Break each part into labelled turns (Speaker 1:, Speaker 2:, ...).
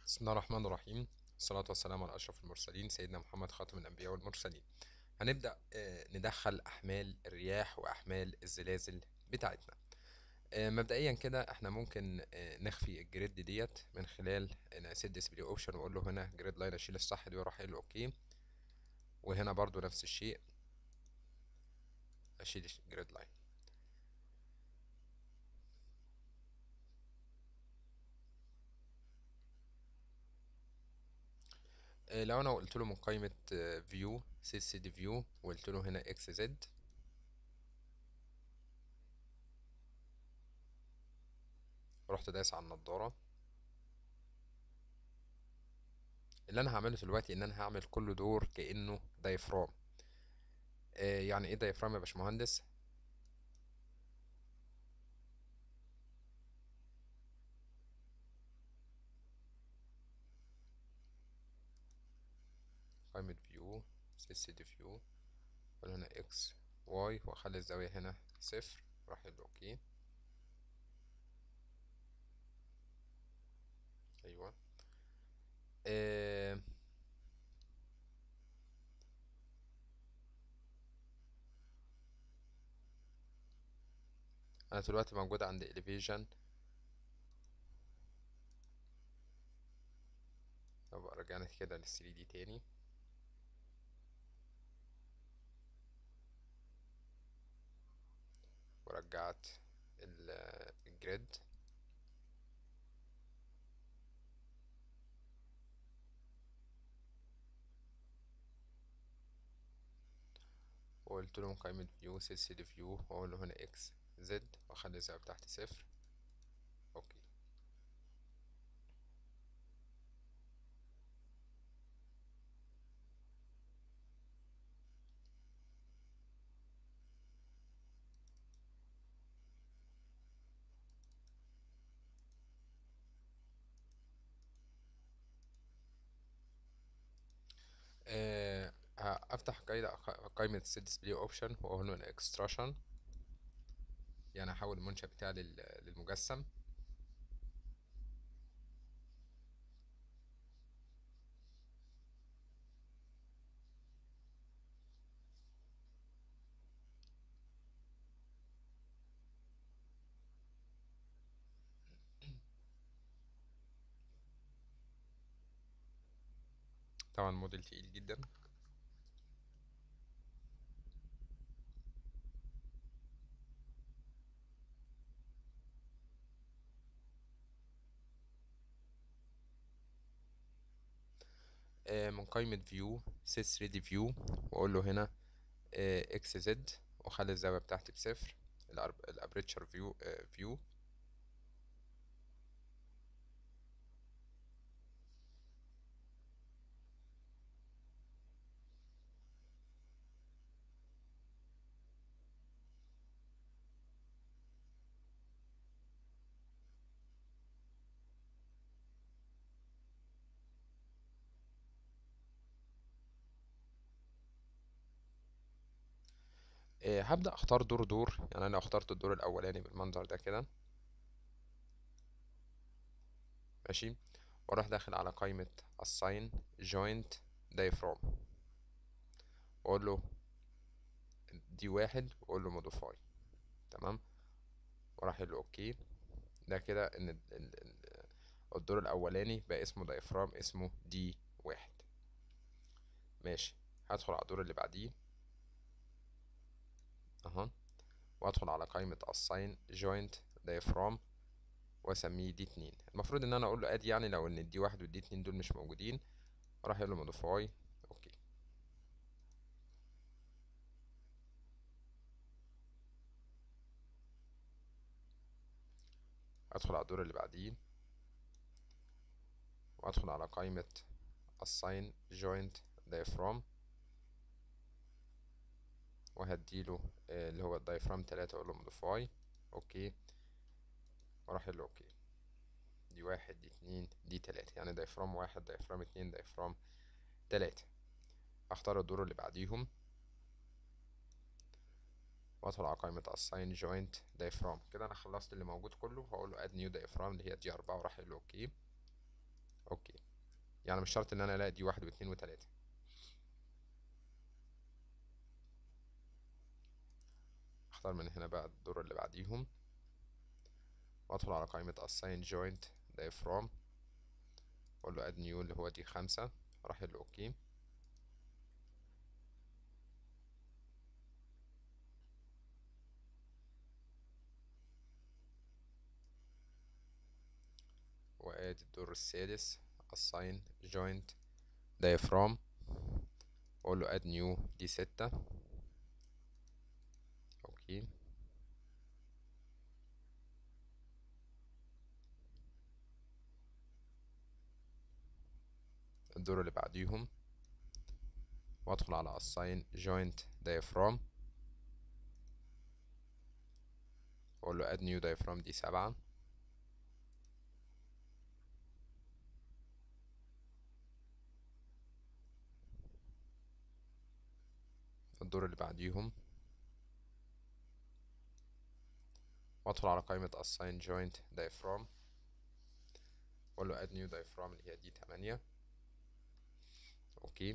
Speaker 1: بسم الله الرحمن الرحيم الصلاة والسلام على أشرف المرسلين سيدنا محمد خاتم الأنبياء والمرسلين هنبدأ آه، ندخل أحمال الرياح وأحمال الزلازل بتاعتنا آه، مبدئيا كده احنا ممكن آه، نخفي الجريد ديت من خلال ان اسيت ديسبلاي اوبشن واقول له هنا جريد لاين اشيل الصح دي واروح قايل له اوكي وهنا برضو نفس الشيء اشيل جريد لاين آه، لو انا قلت له من قائمة فيو سي سي دي فيو وقلت له هنا اكس زد رحت دايس على النضارة اللي انا هعمله دلوقتي ان انا هعمل كل دور كأنه دايفرام آه، يعني ايه دايفرام يا باشمهندس قائمة فيو سي سي دي فيو اقول هنا اكس واي واخلي الزاوية هنا صفر راح يقول اوكي ايوه آه انا دلوقتي موجود عند elevation طب رجعنا كده لل 3 دي تاني ورجعت ال- الجريد وقلت له من قائمة فيو سي سي دي فيو واقول له هنا اكس زد واخلي الزاوية بتاعتي صفر اوكي آه افتح قايمة قائمة السيت ديسبلاي اوبشن واقول له اكستراكشن يعني احول المنشأ بتاعي لل- للمجسم طبعا موديل تقيل جدا آه من قائمة فيو سيت 3 دي فيو واقول له هنا اكس زد واخلي الزاوية بتاعتي بصفر الابريتشر فيو فيو آه هبدأ اختار دور دور يعني انا اخترت الدور الاولاني بالمنظر ده كده ماشي واروح داخل على قائمة assign joint diaphragm واقول له دي واحد واقول له modify تمام وراح يقول له اوكي ده كده ان ال- ال- ال- الدور الاولاني بقى اسمه دايفرام اسمه دي واحد ماشي هدخل على الدور اللي بعديه اها وادخل على قائمة assign joint diaphragm واسميه دي اتنين المفروض ان انا اقول له ادي يعني لو ان الدي واحد والدي اتنين دول مش موجودين اروح اقول له modify اوكي ادخل على الدور اللي بعديه وادخل على قائمة assign joint diaphragm وهديله آه، اللي هو الدايفرام تلاتة اقول له modify اوكي واروح اقول له اوكي دي واحد دي اتنين دي تلاتة يعني دايفرام واحد دايفرام اتنين دايفرام تلاتة اختار الدور اللي بعديهم وادخل على قائمة assign joint diaphragm كده انا خلصت اللي موجود كله هقول له add new diaphragm اللي هي دي اربعة وراح اقول له اوكي اوكي يعني مش شرط ان انا الاقي دي واحد واتنين وتلاتة اختار من هنا بقى الدور اللي بعديهم وادخل على قائمة assign joint diaphragm واقول له add new اللي هو دي خمسة راح له اوكي وادي الدور السادس assign joint diaphragm واقول له add new دي ستة اوكي الدور اللي بعديهم وادخل على assign joint diaphragm واقول له add new diaphragm دي سبعة الدور اللي بعديهم وادخل على قائمة assign joint diaphragm واقول له add new diaphragm اللي هي دي تمانية اوكي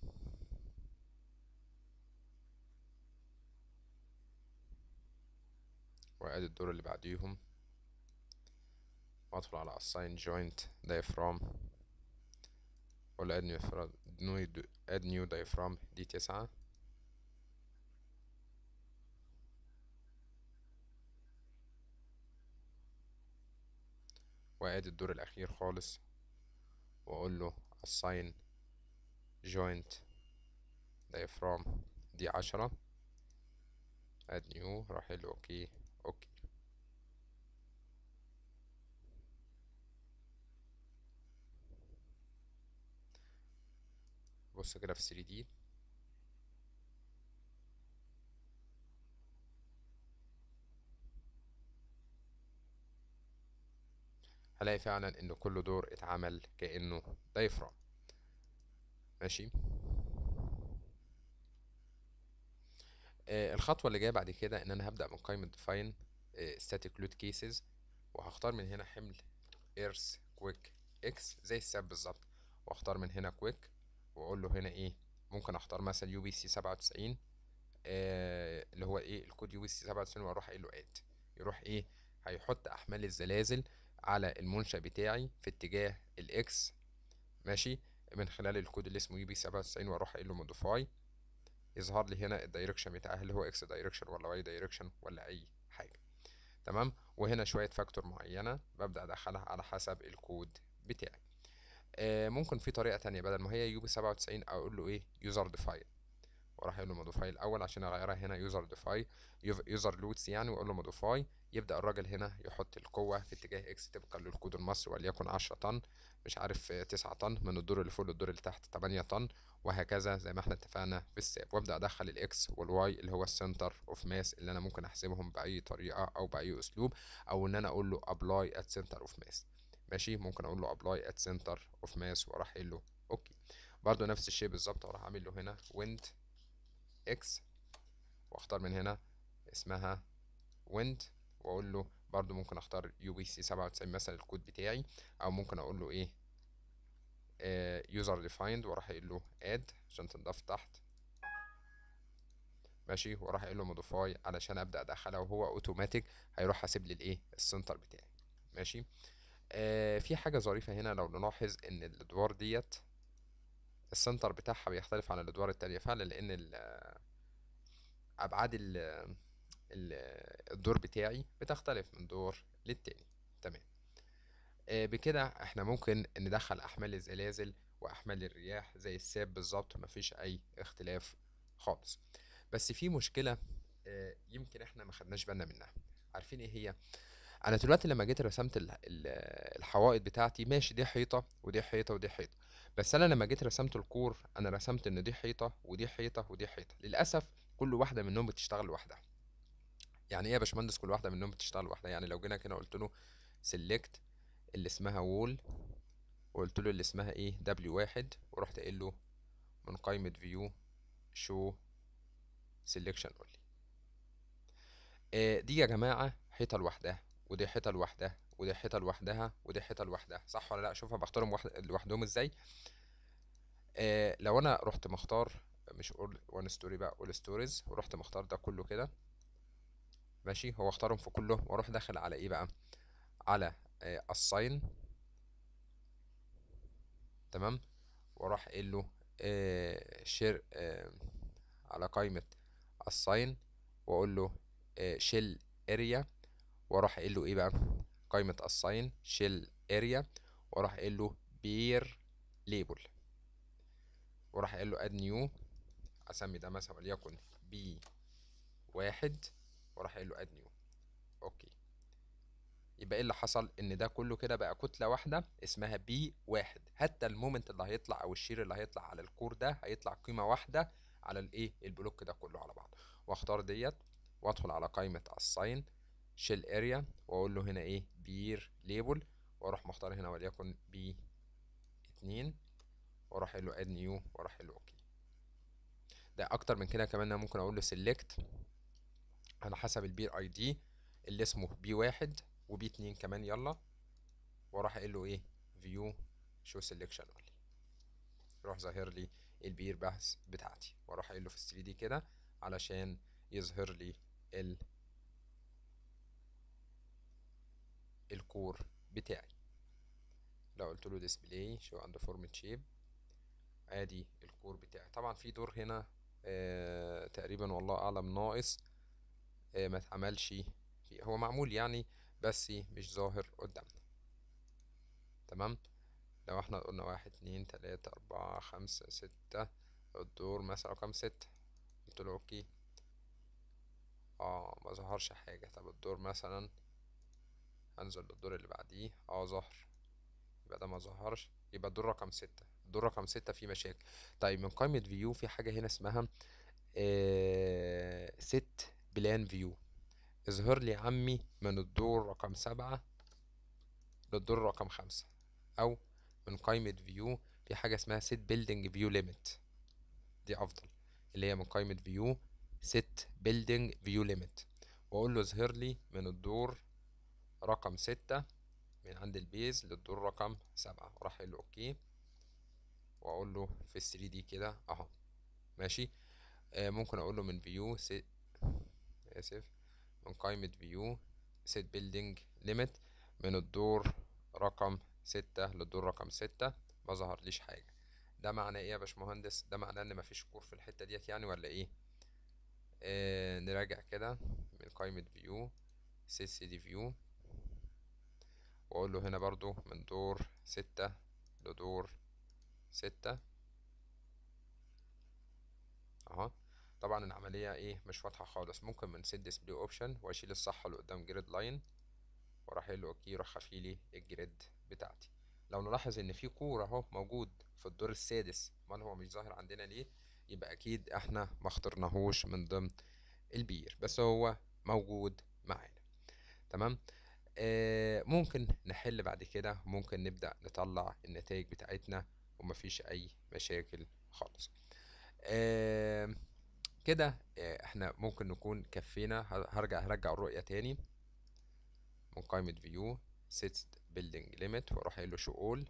Speaker 1: وادي الدور اللي بعديهم وادخل على assign joint diaphragm واقول له add new add new diaphragm دي تسعة وادي الدور الاخير خالص واقول له assign joint diaphragm دي عشرة add new راح له اوكي اوكي بص كده في 3D هلاقي فعلا ان كل دور اتعمل كأنه دايفرام ماشي آه الخطوة اللي جاية بعد كده ان انا هبدأ من قائمة define آه static load cases وهختار من هنا حمل earth quick x زي الساب بالظبط واختار من هنا quick واقول له هنا ايه ممكن اختار مثلا يو بي سي 97 آه اللي هو ايه الكود يو بي سي 97 واروح قايل له اد يروح ايه هيحط احمال الزلازل على المنشأ بتاعي في اتجاه الاكس ماشي من خلال الكود اللي اسمه يو بي 97 واروح قايل له موديفاي يظهر لي هنا الدايركشن بتاعي هل هو اكس دايركشن ولا واي دايركشن ولا اي حاجه تمام وهنا شويه فاكتور معينه ببدا ادخلها على حسب الكود بتاعي آه ممكن في طريقه تانية بدل ما هي يو بي 97 اقول له ايه يوزر ديفاين واروح اقول له موديفاي الاول عشان اغيرها هنا يوزر ديفاي يوزر لوتس يعني واقول له موديفاي يبدا الراجل هنا يحط القوه في اتجاه اكس طبقا للكود المصري وليكن 10 طن مش عارف 9 طن من الدور اللي فوق للدور اللي تحت 8 طن وهكذا زي ما احنا اتفقنا في الساب وابدا ادخل الاكس والواي اللي هو السنتر اوف ماس اللي انا ممكن احسبهم باي طريقه او باي اسلوب او ان انا اقول له ابلاي ات سنتر اوف ماس ماشي ممكن اقول له ابلاي ات سنتر اوف ماس واروح قايل له اوكي برضو نفس الشيء بالظبط واروح اعمل له هنا ويند اكس واختار من هنا اسمها ويند واقول له برضو ممكن اختار يو بي سي 97 مثلا الكود بتاعي او ممكن اقول له ايه يوزر ديفايند واروح قايل له اد عشان تنضاف تحت ماشي واروح قايل له موديفاي علشان ابدا ادخلها وهو اوتوماتيك هيروح حاسب لي الايه السنتر بتاعي ماشي آه في حاجه ظريفه هنا لو نلاحظ ان الادوار ديت السنتر بتاعها بيختلف عن الادوار التانية فعلا لان ابعاد ال الدور بتاعي بتختلف من دور للتاني تمام آه بكده احنا ممكن ندخل احمال الزلازل واحمال الرياح زي الساب بالظبط مفيش اي اختلاف خالص بس في مشكلة آه يمكن احنا ما خدناش بالنا منها عارفين ايه هي انا دلوقتي لما جيت رسمت الحوائط بتاعتي ماشي دي حيطة ودي حيطة ودي حيطة بس انا لما جيت رسمت الكور انا رسمت ان دي حيطة ودي حيطة ودي حيطة للاسف كل واحدة منهم بتشتغل لوحدها يعني ايه يا باشمهندس كل واحده منهم بتشتغل لوحدها يعني لو جينا كده قلت له سيلكت اللي اسمها وول وقلت له اللي اسمها ايه دبليو واحد ورحت قايل له من قائمه فيو شو سيلكشن اونلي دي يا جماعه حيطه لوحدها ودي حيطه لوحدها ودي حيطه لوحدها ودي حيطه لوحدها صح ولا لا شوفها بختارهم واحد لوحدهم ازاي آه لو انا رحت مختار مش اول وان ستوري بقى اول ستوريز ورحت مختار ده كله كده ماشي هو اختارهم في كله واروح داخل على ايه بقى على آه الساين تمام واروح قايل له آه شير آه على قائمة الساين واقول له شيل اريا واروح قايل له ايه بقى قائمة الساين شيل اريا واروح قايل له بير ليبل واروح قايل له اد نيو اسمي ده مثلا وليكن بي واحد واروح قايل له اد نيو اوكي يبقى ايه اللي حصل ان ده كله كده بقى كتله واحده اسمها بي واحد حتى المومنت اللي هيطلع او الشير اللي هيطلع على الكور ده هيطلع قيمه واحده على الايه البلوك ده كله على بعض واختار ديت وادخل على قائمه الساين شيل اريا واقول له هنا ايه بير ليبل واروح مختار هنا وليكن بي اتنين واروح قايل له اد نيو واروح قايل له اوكي ده اكتر من كده كمان انا ممكن اقول له سيلكت على حسب البير اي دي اللي اسمه بي واحد وبي اتنين كمان يلا واروح قايل له ايه فيو شو سيلكشن اونلي يروح ظاهر لي البير بحث بتاعتي واروح قايل له في 3 دي كده علشان يظهر لي ال الكور بتاعي لو قلت له ديسبلاي شو عنده فورمة شيب ادي الكور بتاعي طبعا في دور هنا آه تقريبا والله اعلم ناقص آه ما اتعملش فيه هو معمول يعني بس مش ظاهر قدامنا تمام لو احنا قلنا واحد اتنين تلاتة اربعة خمسة ستة الدور مثلا رقم ستة قلت له اوكي اه ما ظهرش حاجة طب الدور مثلا هنزل للدور اللي بعديه اه ظهر يبقى ده ما ظهرش يبقى الدور رقم ستة الدور رقم ستة فيه مشاكل طيب من قائمة فيو في حاجة هنا اسمها آه ست بلان فيو اظهر لي عمي من الدور رقم سبعة للدور رقم خمسة أو من قائمة فيو في حاجة اسمها set building view limit دي أفضل اللي هي من قائمة فيو set building view limit وأقول له اظهر لي من الدور رقم ستة من عند البيز للدور رقم سبعة وراح قايل له أوكي وأقول له في 3 دي كده أهو ماشي آه ممكن أقول له من فيو set آسف من قائمة فيو set building limit من الدور رقم ستة للدور رقم ستة ما ظهرليش حاجة ده معناه ايه يا باشمهندس ده معناه ان مفيش كور في الحتة ديت يعني ولا ايه آه نراجع كده من قائمة فيو set cd view واقول له هنا برضو من دور ستة لدور ستة اهو طبعا العملية ايه مش واضحة خالص ممكن من set display option واشيل الصح اللي قدام جريد لاين واروح قايل له اوكي يروح خافيلي الجريد بتاعتي لو نلاحظ ان في كور اهو موجود في الدور السادس امال هو مش ظاهر عندنا ليه يبقى اكيد احنا ما اخترناهوش من ضمن البير بس هو موجود معانا تمام آه ممكن نحل بعد كده ممكن نبدأ نطلع النتائج بتاعتنا ومفيش اي مشاكل خالص آه كده آه احنا ممكن نكون كفينا هرجع هرجع الرؤية تاني من قائمة فيو set building limit واروح قايل له show all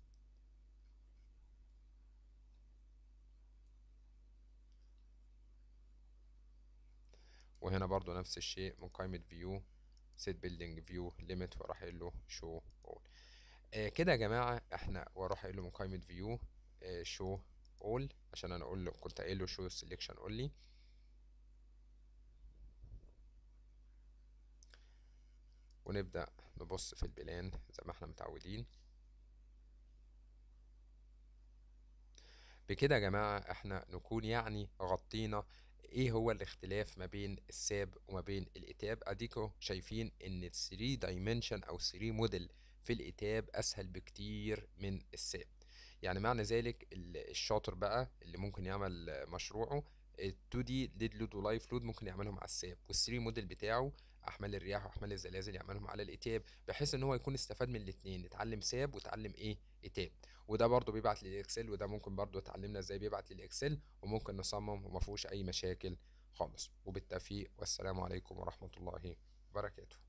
Speaker 1: وهنا برضو نفس الشيء من قائمة view set building view limit واروح قايل له show all آه كده يا جماعة احنا واروح قايل له من قائمة view آه show all عشان انا اقول له كنت قايل له show selection only ونبدأ نبص في البلان زي ما احنا متعودين بكده يا جماعة احنا نكون يعني غطينا ايه هو الاختلاف ما بين الساب وما بين الاتاب اديكوا شايفين ان ال 3 دايمنشن او 3 موديل في الاتاب اسهل بكتير من الساب يعني معنى ذلك الشاطر بقى اللي ممكن يعمل مشروعه ال 2 دي ليد لود ولايف لود ممكن يعملهم على الساب وال 3 موديل بتاعه احمال الرياح واحمال الزلازل يعملهم على الاتاب بحيث ان هو يكون استفاد من الاثنين اتعلم ساب وتعلم ايه اتاب وده برضو بيبعت للاكسل وده ممكن برضو اتعلمنا ازاي بيبعت للاكسل وممكن نصمم وما فيهوش اي مشاكل خالص وبالتوفيق والسلام عليكم ورحمة الله وبركاته